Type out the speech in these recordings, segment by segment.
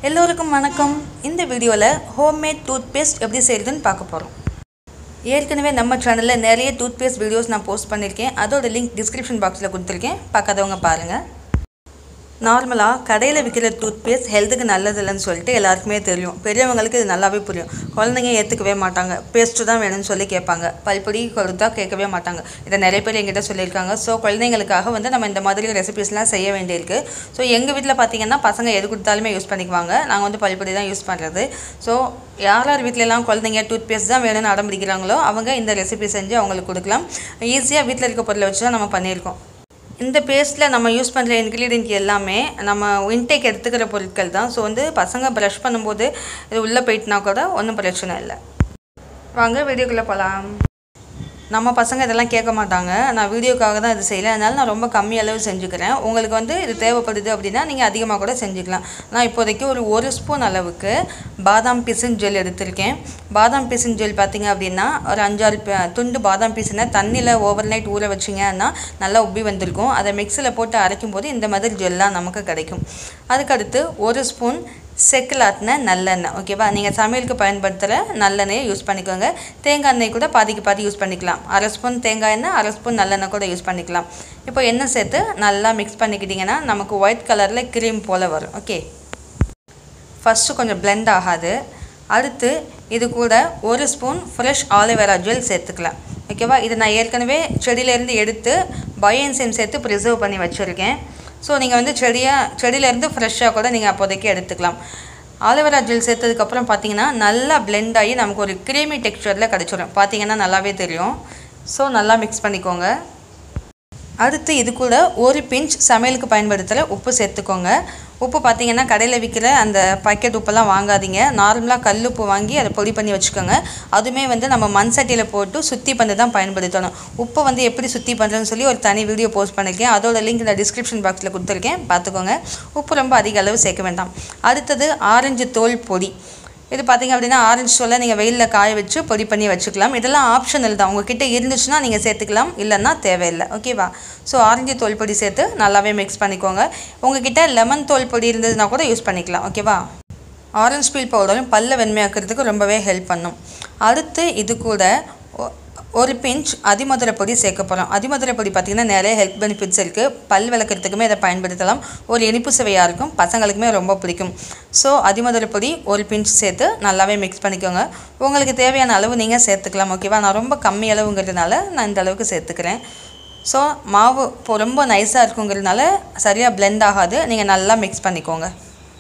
எல்லோருக்கும் வணக்கம் இந்த வீடியோவில் ஹோம்மேட் டூத் பேஸ்ட் எப்படி செய்கிறதுன்னு பார்க்க போகிறோம் ஏற்கனவே நம்ம சேனலில் நிறைய டூத் பேஸ்ட் வீடியோஸ் நான் போஸ்ட் பண்ணியிருக்கேன் அதோட லிங்க் டிஸ்கிரிப்ஷன் பாக்ஸில் கொடுத்துருக்கேன் பார்க்காதவங்க பாருங்கள் நார்மலாக கடையில் விற்கிற டூத் பேஸ்ட் ஹெல்த்துக்கு நல்லதில்லைன்னு சொல்லிட்டு எல்லாருக்குமே தெரியும் பெரியவங்களுக்கு இது நல்லாவே புரியும் குழந்தைங்க ஏற்றுக்கவே மாட்டாங்க பேஸ்ட்டு தான் வேணும்னு சொல்லி கேட்பாங்க பல்பொடி கொடுத்தா கேட்கவே மாட்டாங்க இதை நிறைய பேர் எங்கிட்ட சொல்லியிருக்காங்க ஸோ குழந்தைங்களுக்காக வந்து நம்ம இந்த மாதிரி ரெசிபிஸ்லாம் செய்ய வேண்டியிருக்கு ஸோ எங்கள் வீட்டில் பார்த்தீங்கன்னா பசங்க எது கொடுத்தாலுமே யூஸ் பண்ணிக்குவாங்க நாங்கள் வந்து பல்பொடி தான் யூஸ் பண்ணுறது ஸோ யார் யார் வீட்டிலலாம் குழந்தைங்க டூத் பேஸ்ட் தான் வேணும்னு அடம் பிடிக்கிறாங்களோ அவங்க இந்த ரெசிபி செஞ்சு அவங்களுக்கு கொடுக்கலாம் ஈஸியாக வீட்டில் இருக்க பொருளை வச்சு தான் நம்ம பண்ணியிருக்கோம் இந்த பேஸ்ட்டில் நம்ம யூஸ் பண்ணுற இன்க்ரீடியன்ட் எல்லாமே நம்ம இன்டேக் எடுத்துக்கிற பொருட்கள் தான் ஸோ வந்து பசங்க ப்ரஷ் பண்ணும்போது இது உள்ளே போயிட்டுனா கூட ஒன்றும் பிரச்சனை இல்லை வாங்க வீடியோக்குள்ளே போகலாம் நம்ம பசங்க இதெல்லாம் கேட்க மாட்டாங்க நான் வீடியோக்காக தான் இது செய்யலை அதனால நான் ரொம்ப கம்மி அளவு செஞ்சுக்கிறேன் உங்களுக்கு வந்து இது தேவைப்படுது அப்படின்னா நீங்கள் அதிகமாக கூட செஞ்சுக்கலாம் நான் இப்போதைக்கு ஒரு ஒரு ஸ்பூன் அளவுக்கு பாதாம் பிசின் ஜெல் எடுத்திருக்கேன் பாதாம் பிசின் ஜெல் பார்த்தீங்க அப்படின்னா ஒரு அஞ்சாறு ப- துண்டு பாதாம் பீஸினை தண்ணியில் ஓவர் நைட் ஊற வச்சிங்கன்னா நல்லா உப்பி வந்திருக்கும் அதை மிக்சியில் போட்டு அரைக்கும் போது இந்த மாதிரி ஜெல்லாம் நமக்கு கிடைக்கும் அதுக்கடுத்து ஒரு ஸ்பூன் செக்கில் ஆட்டின நல்லெண்ணெய் ஓகேவா நீங்கள் சமையலுக்கு பயன்படுத்துகிற நல்லெண்ணெயை யூஸ் பண்ணிக்கோங்க தேங்காய் எண்ணெய் கூட பாதிக்கு பாதி யூஸ் பண்ணிக்கலாம் அரை ஸ்பூன் தேங்காய் எண்ணெய் அரை ஸ்பூன் நல்லெண்ணெய் கூட யூஸ் பண்ணிக்கலாம் இப்போ எண்ணெய் சேர்த்து நல்லா மிக்ஸ் பண்ணிக்கிட்டிங்கன்னா நமக்கு ஒயிட் கலரில் க்ரீம் போல் வரும் ஓகே ஃபஸ்ட்டு கொஞ்சம் blend ஆகாது அடுத்து இது கூட ஒரு ஸ்பூன் ஃப்ரெஷ் ஆலிவேரா ஜெல் சேர்த்துக்கலாம் ஓகேவா இது நான் ஏற்கனவே செடியிலேருந்து எடுத்து பயோஎன்சைம் சேர்த்து ப்ரிசர்வ் பண்ணி வச்சுருக்கேன் ஸோ நீங்கள் வந்து செடியாக செடியிலேருந்து ஃப்ரெஷ்ஷாக கூட நீங்கள் அப்போதைக்கு எடுத்துக்கலாம் ஆலிவேரா ஜெல் சேர்த்ததுக்கப்புறம் பார்த்தீங்கன்னா நல்லா blend ஆகி நமக்கு ஒரு க்ரீமி டெக்ஸ்சரில் கிடச்சிரும் பார்த்தீங்கன்னா நல்லாவே தெரியும் ஸோ நல்லா மிக்ஸ் பண்ணிக்கோங்க அடுத்து இது கூட ஒரு பிஞ்ச் சமையலுக்கு பயன்படுத்துகிற உப்பு சேர்த்துக்கோங்க உப்பு பார்த்தீங்கன்னா கடையில் விற்கிற அந்த பாக்கெட் உப்பெல்லாம் வாங்காதீங்க நார்மலாக கல் உப்பு வாங்கி அதை பொடி பண்ணி வச்சுக்கோங்க அதுவுமே வந்து நம்ம மண் சட்டியில் போட்டு சுத்தி பண்ணி தான் பயன்படுத்தணும் உப்பை வந்து எப்படி சுத்தி பண்ணுறதுன்னு சொல்லி ஒரு தனி வீடியோ போஸ்ட் பண்ணியிருக்கேன் அதோட லிங்க் இந்த டிஸ்கிரிப்ஷன் பாக்ஸில் கொடுத்துருக்கேன் பார்த்துக்கோங்க உப்பு ரொம்ப அதிக அளவு சேர்க்க வேண்டாம் அடுத்தது ஆரஞ்சு தோல் பொடி இது பார்த்தீங்க அப்படின்னா ஆரஞ்சு சொல்ல நீங்கள் வெயிலில் காய வச்சு பொடி பண்ணி வச்சுக்கலாம் இதெல்லாம் ஆப்ஷனல் தான் உங்ககிட்ட இருந்துச்சுன்னா நீங்கள் சேர்த்துக்கலாம் இல்லைன்னா தேவையில்லை ஓகேவா ஸோ ஆரஞ்சு தோல் பொடி சேர்த்து நல்லாவே மிக்ஸ் பண்ணிக்கோங்க உங்ககிட்ட லெமன் தோல் பொடி இருந்ததுன்னா கூட யூஸ் பண்ணிக்கலாம் ஓகேவா ஆரஞ்சு பீல் பவுடரும் பல்ல வெண்மையாக்கிறதுக்கு ரொம்பவே ஹெல்ப் பண்ணும் அடுத்து இது கூட ஒ- ஒரு பிஞ்ச் அதிமதுரை பொடி சேர்க்க போகிறோம் அதிமதுரை பொடி பார்த்திங்கன்னா நிறைய ஹெல்த் பெனிஃபிட்ஸ் இருக்குது பல் விளக்குறதுக்குமே இதை பயன்படுத்தலாம் ஒரு இனிப்பு சுவையாக இருக்கும் பசங்களுக்குமே ரொம்ப பிடிக்கும் ஸோ அதிமதுரை பொடி ஒரு பிஞ்ச் சேர்த்து நல்லாவே மிக்ஸ் பண்ணிக்கோங்க உங்களுக்கு தேவையான அளவு நீங்கள் சேர்த்துக்கலாம் ஓகேவா நான் ரொம்ப கம்மி அளவுங்கிறதுனால நான் இந்த அளவுக்கு சேர்த்துக்கிறேன் ஸோ மாவு இப்போ ரொம்ப நைஸாக இருக்குங்கிறதுனால சரியாக blend ஆகாது நீங்கள் நல்லா மிக்ஸ் பண்ணிக்கோங்க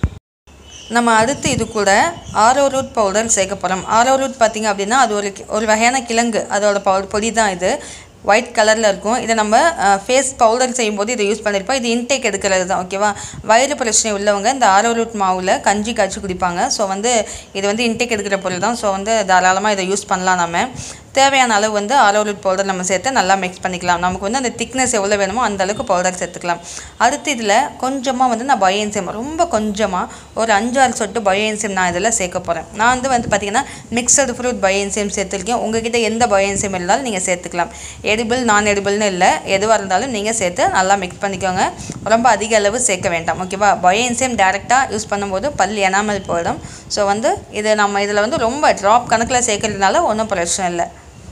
நம்ம அடுத்து இது கூட ஆரோ ரூட் பவுடர் சேர்க்க போகிறோம் ஆரோ ரூட் பார்த்திங்க அப்படின்னா அது ஒரு கி- ஒரு வகையான கிழங்கு அதோட பவு பொடி தான் இது ஒயிட் கலரில் இருக்கும் இதை நம்ம ஃபேஸ் பவுடர் செய்யும்போது இதை யூஸ் பண்ணியிருப்போம் இது இன்டேக் எடுக்கிறது தான் ஓகேவா வயிறு பிரச்சனை உள்ளவங்க இந்த ஆரோ ரூட் மாவில் கஞ்சி காய்ச்சி குடிப்பாங்க ஸோ வந்து இது வந்து இன்டேக் எடுக்கிற பொருள் தான் ஸோ வந்து தாராளமாக இதை யூஸ் பண்ணலாம் நம்ம தேவையான அளவு வந்து ஆரோ ரூட் பவுடர் நம்ம சேர்த்து நல்லா மிக்ஸ் பண்ணிக்கலாம் நமக்கு வந்து அந்த திக்னஸ் எவ்வளோ வேணுமோ அந்த அளவுக்கு பவுடர் சேர்த்துக்கலாம் அடுத்து இதில் கொஞ்சமாக வந்து நான் பயோஎன்சியம் ரொம்ப கொஞ்சமாக ஒரு அஞ்சாறு சொட்டு பயோஎன்சியம் நான் இதில் சேர்க்க போகிறேன் நான் வந்து வந்து பார்த்திங்கன்னா மிக்சடு ஃப்ரூட் பயோஎன்சியம் சேர்த்துருக்கேன் உங்ககிட்ட எந்த பயோஎன்சியம் இருந்தாலும் நீங்கள் சேர்த்துக்கலாம் எடிபிள் நான் எடிபிள்னு இல்லை எதுவாக இருந்தாலும் நீங்கள் சேர்த்து நல்லா மிக்ஸ் பண்ணிக்கோங்க ரொம்ப அதிக அளவு சேர்க்க வேண்டாம் ஓகேவா பயோஎன்சியம் டேரெக்டாக யூஸ் பண்ணும்போது பல் எனாமல் போயிடும் ஸோ வந்து இது நம்ம இதில் வந்து ரொம்ப ட்ராப் கணக்கில் சேர்க்கறதுனால ஒன்றும் பிரச்சனை இல்லை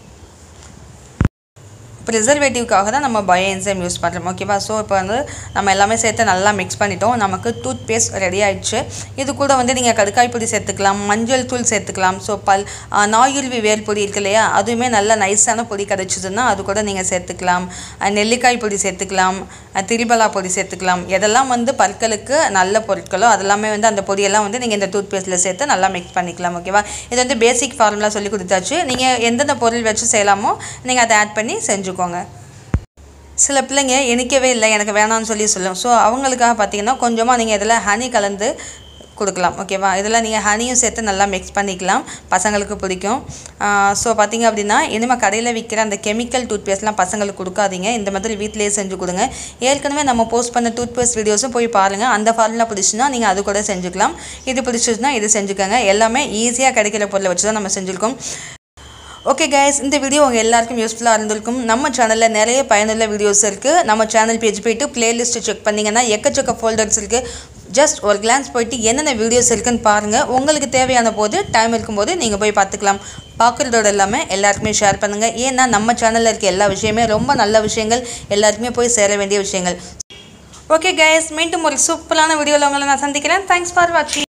ப்ரிசர்வேட்டிவ்க்காக தான் நம்ம பயோ என்சைம் யூஸ் பண்ணுறோம் ஓகேவா ஸோ இப்போ வந்து நம்ம எல்லாமே சேர்த்து நல்லா மிக்ஸ் பண்ணிட்டோம் நமக்கு டூத் பேஸ்ட் ரெடி ஆயிடுச்சு இது கூட வந்து நீங்கள் கடுக்காய் பொடி சேர்த்துக்கலாம் மஞ்சள் தூள் சேர்த்துக்கலாம் ஸோ பல் ஆ, நாயுருவி வேர் பொடி இருக்கு இல்லையா அதுவுமே நல்ல நைஸான பொடி கிடச்சிதுன்னா அது கூட நீங்கள் சேர்த்துக்கலாம் அஹ், நெல்லிக்காய் பொடி சேர்த்துக்கலாம் அஹ், திரிபலா பொடி சேர்த்துக்கலாம் எதெல்லாம் வந்து பற்களுக்கு நல்ல பொருட்களோ அதெல்லாமே வந்து அந்த பொடியெல்லாம் வந்து நீங்கள் இந்த டூத் பேஸ்ட்டில் சேர்த்து நல்லா மிக்ஸ் பண்ணிக்கலாம் ஓகேவா இது வந்து பேசிக் ஃபார்முலா சொல்லி கொடுத்தாச்சு நீங்கள் எந்தெந்த பொருள் வச்சு செய்யலாமோ நீங்கள் அதை ஆட் பண்ணி செஞ்சுக்கோங்க சில பிள்ளைங்க இனிக்கவே இல்லை எனக்கு வேணாம்னு சொல்லி சொல்லும் ஸோ அவங்களுக்காக பார்த்தீங்கன்னா கொஞ்சமாக நீங்கள் இதில் ஹனி கலந்து கொடுக்கலாம் ஓகேவா இதில் நீங்கள் ஹனியும் சேர்த்து நல்லா மிக்ஸ் பண்ணிக்கலாம் பசங்களுக்கு பிடிக்கும் ஸோ பார்த்தீங்க அப்படின்னா இனிமேல் கடையில் விற்கிற அந்த கெமிக்கல் டூத் பேஸ்ட்லாம் பசங்களுக்கு கொடுக்காதீங்க இந்த மாதிரி வீட்டிலேயே செஞ்சு கொடுங்க ஏற்கனவே நம்ம போஸ்ட் பண்ண டூத் பேஸ்ட் வீடியோஸும் போய் பாருங்கள் அந்த ஃபார்முலா பிடிச்சுன்னா நீங்கள் அது கூட செஞ்சுக்கலாம் இது பிடிச்சிச்சுன்னா இது செஞ்சுக்கோங்க எல்லாமே ஈஸியாக கிடைக்கிற பொருளை வச்சு தான் நம்ம செஞ்சுருக்கோம் ஓகே கைஸ் இந்த வீடியோ உங்கள் எல்லாருக்கும் யூஸ்ஃபுல்லாக இருந்திருக்கும் நம்ம சேனலில் நிறைய பயனுள்ள வீடியோஸ் இருக்குது நம்ம சேனல் பேஜ் போயிட்டு பிளேலிஸ்ட்டு செக் பண்ணிங்கன்னா எக்கச்சக்க ஃபோல்டர்ஸ் இருக்குது ஜஸ்ட் ஒரு கிளான்ஸ் போயிட்டு என்னென்ன வீடியோஸ் இருக்குன்னு பாருங்கள் உங்களுக்கு தேவையான போது டைம் இருக்கும்போது நீங்கள் போய் பார்த்துக்கலாம் பார்க்குறதோட இல்லாமல் எல்லாருக்குமே ஷேர் பண்ணுங்கள் ஏன்னா நம்ம சேனலில் இருக்க எல்லா விஷயமே ரொம்ப நல்ல விஷயங்கள் எல்லாருக்குமே போய் சேர வேண்டிய விஷயங்கள் ஓகே கைஸ் மீண்டும் ஒரு சூப்பரான வீடியோவில் உங்களை நான் சந்திக்கிறேன் தேங்க்ஸ் ஃபார் வாட்சிங்